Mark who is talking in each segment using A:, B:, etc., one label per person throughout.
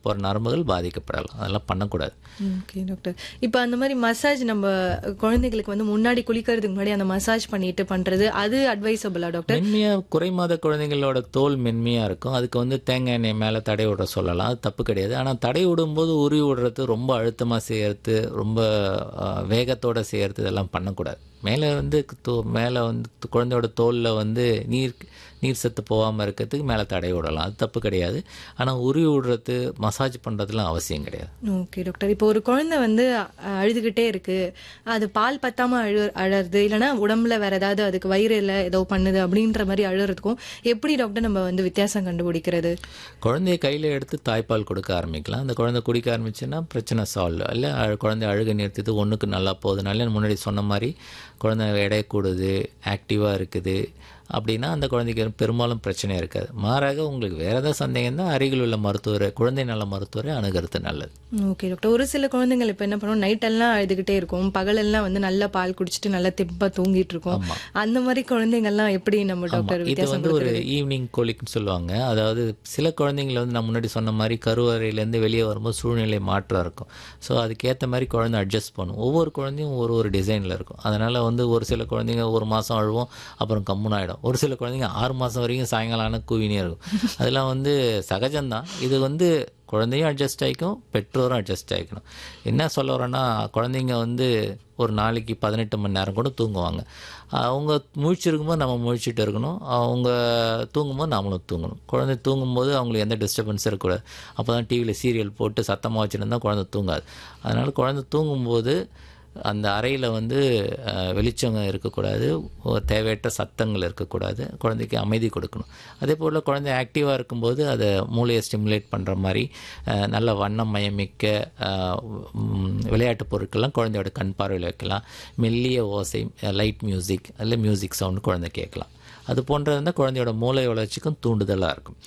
A: போகிற நரம்புகள் பாதிக்கப்படலாம் அதெல்லாம் பண்ணக்கூடாது
B: ஓகே டாக்டர் இப்போ அந்த மாதிரி மசாஜ் நம்ம குழந்தைகளுக்கு வந்து முன்னாடி குளிக்கிறதுக்கு முன்னாடி அந்த மசாஜ் பண்ணிட்டு பண்றது அது அட்வைசபிளா டாக்டர்
A: மென்மையாக குறைமாத குழந்தைங்களோட தோல் மென்மையாக இருக்கும் அதுக்கு வந்து தேங்காய் எண்ணெய் மேலே தடை விட சொல்லலாம் அது தப்பு கிடையாது ஆனால் தடை விடும்போது உருவி விடுறது ரொம்ப அழுத்தமாக செய்யறது ரொம்ப அஹ், வேகத்தோட செய்யறது இதெல்லாம் பண்ணக்கூடாது மேலே வந்து தோ மேலே வந்து குழந்தையோட தோலில் வந்து நீர் நீர் சத்து போகாமல் இருக்கிறதுக்கு மேலே தடை விடலாம் அது தப்பு கிடையாது ஆனால் உருவி விடுறது மசாஜ் பண்ணுறதுலாம் அவசியம் கிடையாது
B: ஓகே டாக்டர் இப்போ ஒரு குழந்தை வந்து அஹ், அழுதுகிட்டே இருக்கு அது பால் பத்தாம அழு அழறது இல்லைன்னா உடம்புல வேற ஏதாவது அதுக்கு வயிறுல ஏதோ பண்ணுது அப்படின்ற மாதிரி அழுறதுக்கும் எப்படி டாக்டர் நம்ம வந்து வித்தியாசம் கண்டுபிடிக்கிறது
A: குழந்தைய கையில் எடுத்து தாய்ப்பால் கொடுக்க ஆரம்பிக்கலாம் அந்த குழந்தை குடிக்க ஆரம்பிச்சுன்னா பிரச்சனை சால்வ் இல்லை அழு- குழந்தை அழுக நிறுத்திட்டு ஒன்றுக்கு நல்லா போகுதுனால முன்னாடி சொன்ன மாதிரி குழந்தை எடை கூடுது ஆக்டிவாக இருக்குது அப்படின்னா அந்த குழந்தைக்கு பெரும்பாலும் பிரச்சனை இருக்காது மாறாக உங்களுக்கு வேறு ஏதாவது சந்தேகம் தான் அருகில் உள்ள மருத்துவரை குழந்தை நல மருத்துவரை அணுகிறது நல்லது
B: ஓகே டாக்டர் ஒரு சில குழந்தைகள் இப்போ என்ன பண்ணுவோம் நைட் எல்லாம் அழுதுகிட்டே இருக்கும் பகலெல்லாம் வந்து நல்லா பால் குடிச்சிட்டு நல்லா தெப்பா தூங்கிட்டு இருக்கும் அந்த மாதிரி குழந்தைங்கள்லாம் எப்படி நம்ம டாக்டர்
A: இது
B: வித்தியாசம்
A: வந்து ஒரு ஈவினிங் கோலிக்னு சொல்லுவாங்க அதாவது சில குழந்தைங்கள வந்து நான் முன்னாடி சொன்ன மாதிரி கருவறையிலேருந்து வெளியே வரும்போது சூழ்நிலை மாற்றம் இருக்கும் ஸோ அதுக்கேற்ற மாதிரி குழந்தை அட்ஜஸ்ட் பண்ணும் ஒவ்வொரு குழந்தையும் ஒரு ஒரு டிசைனில் இருக்கும் அதனால் வந்து ஒரு சில குழந்தைங்க ஒரு மாதம் அழுவோம் அப்புறம் கம்முன்னு ஆகிடும் ஒரு சில குழந்தைங்க ஆறு மாதம் வரைக்கும் சாயங்காலம் ஆனால் கூவினே இருக்கும் அதெல்லாம் வந்து சகஜம்தான் இது வந்து குழந்தையும் அட்ஜஸ்ட் ஆகிக்கும் பெற்றோரும் அட்ஜஸ்ட் ஆகிக்கணும் என்ன சொல்ல வரேன்னா குழந்தைங்க வந்து ஒரு நாளைக்கு பதினெட்டு மணி நேரம் கூட தூங்குவாங்க அவங்க முழிச்சிருக்கும்போது நம்ம முழிச்சிட்டு இருக்கணும் அவங்க தூங்கும்போது நாமளும் தூங்கணும் குழந்தை தூங்கும்போது அவங்களுக்கு எந்த டிஸ்டர்பன்ஸும் இருக்கக்கூடாது அப்போ தான் டிவியில் சீரியல் போட்டு சத்தமாக வச்சுருந்தா குழந்தை தூங்காது அதனால் குழந்தை தூங்கும்போது அந்த அறையில் வந்து அஹ், வெளிச்சம் இருக்கக்கூடாது ஒரு தேவையற்ற சத்தங்கள் இருக்கக்கூடாது குழந்தைக்கு அமைதி கொடுக்கணும் அதே போல் குழந்தை ஆக்டிவாக இருக்கும்போது அதை மூளையை ஸ்டிமுலேட் பண்ணுற மாதிரி அஹ், நல்ல வண்ணமயமிக்க அஹ், உம், விளையாட்டு பொருட்கள்லாம் குழந்தையோட கண் பார்வையில் வைக்கலாம் மெல்லிய ஓசை லைட் மியூசிக் அதில் மியூசிக் சவுண்ட் குழந்தை கேட்கலாம் அது போன்றது வந்து குழந்தையோட மூளை வளர்ச்சிக்கும் தூண்டுதலாக இருக்கும்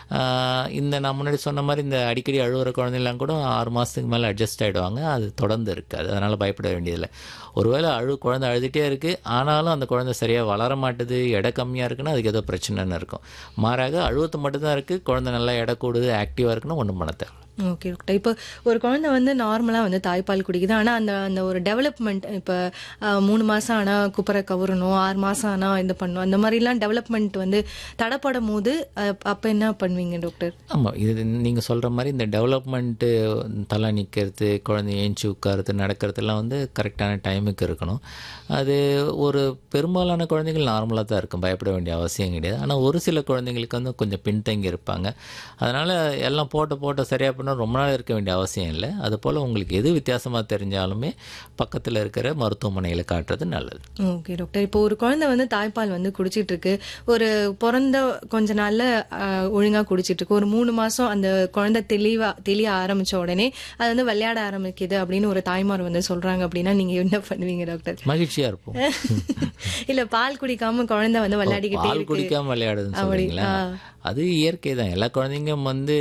A: ஆஹ் இந்த நான் முன்னாடி சொன்ன மாதிரி இந்த அடிக்கடி அழுகுற குழந்தைலாம் கூட ஆறு மாதத்துக்கு மேலே அட்ஜஸ்ட் ஆகிடுவாங்க அது தொடர்ந்து இருக்காது அதனால் பயப்பட வேண்டியதில்லை ஒருவேளை அழு குழந்தை அழுதுகிட்டே இருக்குது ஆனாலும் அந்த குழந்தை சரியாக வளர மாட்டுது எடை கம்மியாக இருக்குன்னா அதுக்கு ஏதோ பிரச்சனைன்னு இருக்கும் மாறாக அழுவத்து மட்டும்தான் இருக்குது குழந்தை நல்லா எடை கூடுது ஆக்டிவாக இருக்குன்னா ஒன்றும் பண்ண தேவை
B: ஓகே டாக்டர் இப்போ ஒரு குழந்தை வந்து நார்மலாக வந்து தாய்ப்பால் குடிக்குது ஆனால் அந்த அந்த ஒரு டெவலப்மெண்ட் இப்போ மூணு மாதம் ஆனால் குப்பரை கவரணும் ஆறு மாதம் ஆனால் இது பண்ணணும் அந்த மாதிரிலாம் டெவலப்மெண்ட் வந்து தடைப்படும் போது அப்போ என்ன பண்ணுவீங்க டாக்டர்
A: ஆமாம் இது நீங்கள் சொல்கிற மாதிரி இந்த டெவலப்மெண்ட்டு தலை நிற்கிறது குழந்தை ஏஞ்சி உட்காருறது நடக்கிறதுலாம் வந்து கரெக்டான டைமுக்கு இருக்கணும் அது ஒரு பெரும்பாலான குழந்தைகள் நார்மலாக தான் இருக்கும் பயப்பட வேண்டிய அவசியம் கிடையாது ஆனால் ஒரு சில குழந்தைங்களுக்கு வந்து கொஞ்சம் பின்தங்கி இருப்பாங்க அதனால் எல்லாம் போட்ட போட்ட சரியாக பண்ணால் ரொம்ப நாள் இருக்க வேண்டிய அவசியம் இல்லை அதுபோல் உங்களுக்கு எது வித்தியாசமாக தெரிஞ்சாலுமே பக்கத்தில் இருக்கிற மருத்துவமனையில் காட்டுறது நல்லது
B: ஓகே டாக்டர் இப்போ ஒரு குழந்தை வந்து தாய்ப்பால் வந்து குடிச்சிட்டு இருக்கு ஒரு பிறந்த கொஞ்ச நாள்ல ஆஹ், ஒழுங்கா குடிச்சிட்டு இருக்கு ஒரு மூணு மாசம் அந்த குழந்தை தெளிவா தெளிய ஆரம்பிச்ச உடனே அது வந்து விளையாட ஆரம்பிக்குது அப்படின்னு ஒரு தாய்மார் வந்து சொல்றாங்க அப்படின்னா நீங்க என்ன பண்ணுவீங்க டாக்டர்
A: மகிழ்ச்சியாக இருப்போம்
B: இல்ல பால் குடிக்காம குழந்தை வந்து விளையாடிக்கிட்டே
A: பால்
B: இருக்கு
A: குடிக்காம விளையாடுதுன்னு சொல்றீங்களா அது இயற்கை தான் எல்லா குழந்தைங்களும் வந்து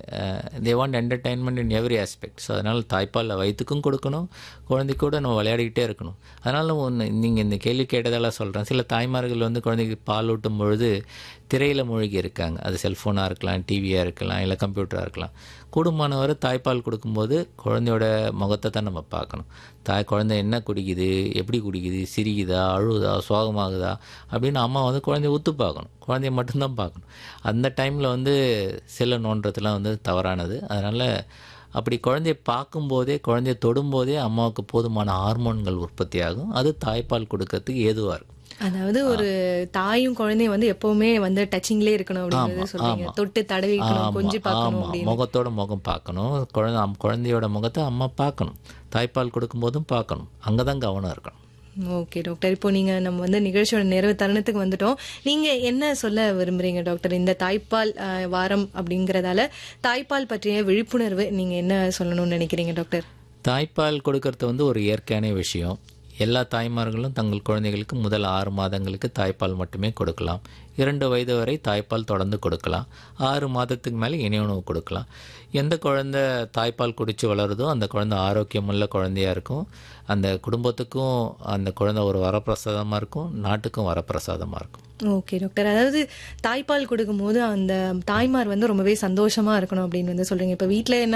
A: they want entertainment in every aspect so அதனால் தாய்ப்பால் வயிற்றுக்கும் கொடுக்கணும் குழந்தை கூட நம்ம விளையாடிக்கிட்டே இருக்கணும் அதனால ஒன்று நீங்கள் இந்த கேள்வி கேட்டதெல்லாம் சொல்கிறேன் சில தாய்மார்கள் வந்து குழந்தைக்கு பால் ஊட்டும் பொழுது திரையில் மூழ்கி இருக்காங்க அது செல்ஃபோனாக இருக்கலாம் டிவியாக இருக்கலாம் இல்லை கம்ப்யூட்டராக இருக்கலாம் கூடுமானவரை தாய்ப்பால் கொடுக்கும்போது குழந்தையோட முகத்தை தான் நம்ம பார்க்கணும் தாய் குழந்தை என்ன குடிக்குது எப்படி குடிக்குது சிரிக்குதா அழுகுதா சோகமாகுதா அப்படின்னு அம்மா வந்து குழந்தைய உத்து பார்க்கணும் குழந்தைய மட்டும்தான் பார்க்கணும் அந்த டைமில் வந்து செல்லை நோண்டுறதுலாம் வந்து தவறானது அதனால் அப்படி குழந்தைய பார்க்கும்போதே குழந்தைய தொடும்போதே அம்மாவுக்கு போதுமான ஹார்மோன்கள் உற்பத்தி ஆகும் அது தாய்ப்பால் கொடுக்கறதுக்கு ஏதுவாக இருக்கும்
B: அதாவது ஒரு தாயும் குழந்தையும் வந்து எப்பவுமே வந்து டச்சிங்லேயே இருக்கணும் அப்படிங்கறது சொல்றீங்க தொட்டு தடவிக்கணும் கொஞ்சி பார்க்கணும்
A: ஆமாம் முகத்தோட முகம் பார்க்கணும் குழந்தை அம்- குழந்தையோட முகத்தை அம்மா பார்க்கணும் தாய்ப்பால் கொடுக்கும்போதும் பார்க்கணும் அங்கே தான் கவனம் இருக்கணும்
B: ஓகே டாக்டர் இப்போ நீங்க நம்ம வந்து நிகழ்ச்சியோட நிறைவு தருணத்துக்கு வந்துட்டோம் நீங்க என்ன சொல்ல விரும்புறீங்க டாக்டர் இந்த தாய்ப்பால் அஹ், வாரம் அப்படிங்கறதால தாய்ப்பால் பற்றிய விழிப்புணர்வு நீங்க என்ன சொல்லணும்னு நினைக்கிறீங்க டாக்டர்
A: தாய்ப்பால் கொடுக்கறது வந்து ஒரு இயற்கையான விஷயம் எல்லா தாய்மார்களும் தங்கள் குழந்தைகளுக்கு முதல் ஆறு மாதங்களுக்கு தாய்ப்பால் மட்டுமே கொடுக்கலாம் இரண்டு வயது வரை தாய்ப்பால் தொடர்ந்து கொடுக்கலாம் ஆறு மாதத்துக்கு மேலே இணை உணவு கொடுக்கலாம் எந்த குழந்தை தாய்ப்பால் குடித்து வளருதோ அந்த குழந்தை ஆரோக்கியமுள்ள குழந்தையா இருக்கும் அந்த குடும்பத்துக்கும் அந்த குழந்தை ஒரு வரப்பிரசாதமாக இருக்கும் நாட்டுக்கும் வரப்பிரசாதமாக இருக்கும்
B: ஓகே டாக்டர் அதாவது தாய்ப்பால் கொடுக்கும்போது அந்த தாய்மார் வந்து ரொம்பவே சந்தோஷமா இருக்கணும் அப்படின்னு வந்து சொல்றீங்க இப்ப வீட்ல என்ன